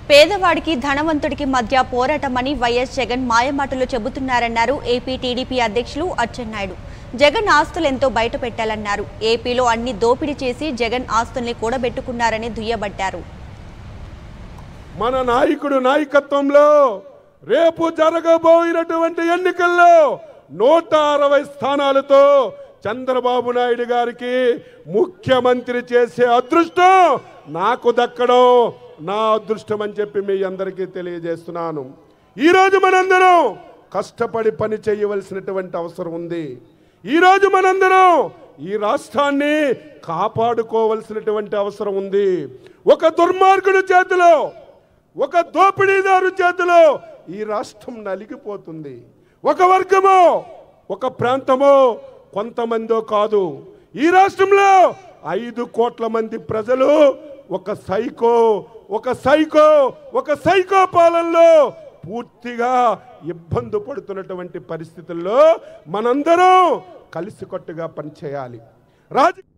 పేదవాడికి ధనవంతుడికి మధ్య పోరాటమని వైఎస్ జగన్ మాయమాటలు చెబుతున్నారన్నారు ఏపీ టీడీపీ అధ్యక్షులు అచ్చెన్నాయుడు జగన్ ఆస్తులెంతో బయట పెట్టాలన్నారు ఏపీలో అన్ని దోపిడీ చేసి జగన్ ఆస్తుల్ని కూడబెట్టుకున్నారని దుయ్యబట్టారు మన నాయకుడు నాయకత్వంలో రేపు జరగబోయినటువంటి ఎన్నికల్లో నూట అరవై స్థానాలతో చంద్రబాబు నాయుడు గారికి ముఖ్యమంత్రి చేసే అదృష్టం నాకు దక్కడం నా అదృష్టం అని చెప్పి మీ అందరికీ తెలియజేస్తున్నాను ఈరోజు మనందరం కష్టపడి పని చేయవలసినటువంటి అవసరం ఉంది ఈరోజు మనందరం ఈ రాష్ట్రాన్ని కాపాడుకోవలసినటువంటి అవసరం ఉంది ఒక దుర్మార్గుడి చేతిలో ఒక దోపిడీదారు చేతిలో ఈ రాష్ట్రం నలిగిపోతుంది ఒక వర్గమో ఒక ప్రాంతమో కొంతమందో కాదు ఈ రాష్ట్రంలో ఐదు కోట్ల మంది ప్రజలు ఒక సైకో ఒక సైకో ఒక సైకో పాలనలో పూర్తిగా ఇబ్బంది పడుతున్నటువంటి పరిస్థితుల్లో మనందరం కలిసికట్టుగా పనిచేయాలి రాజ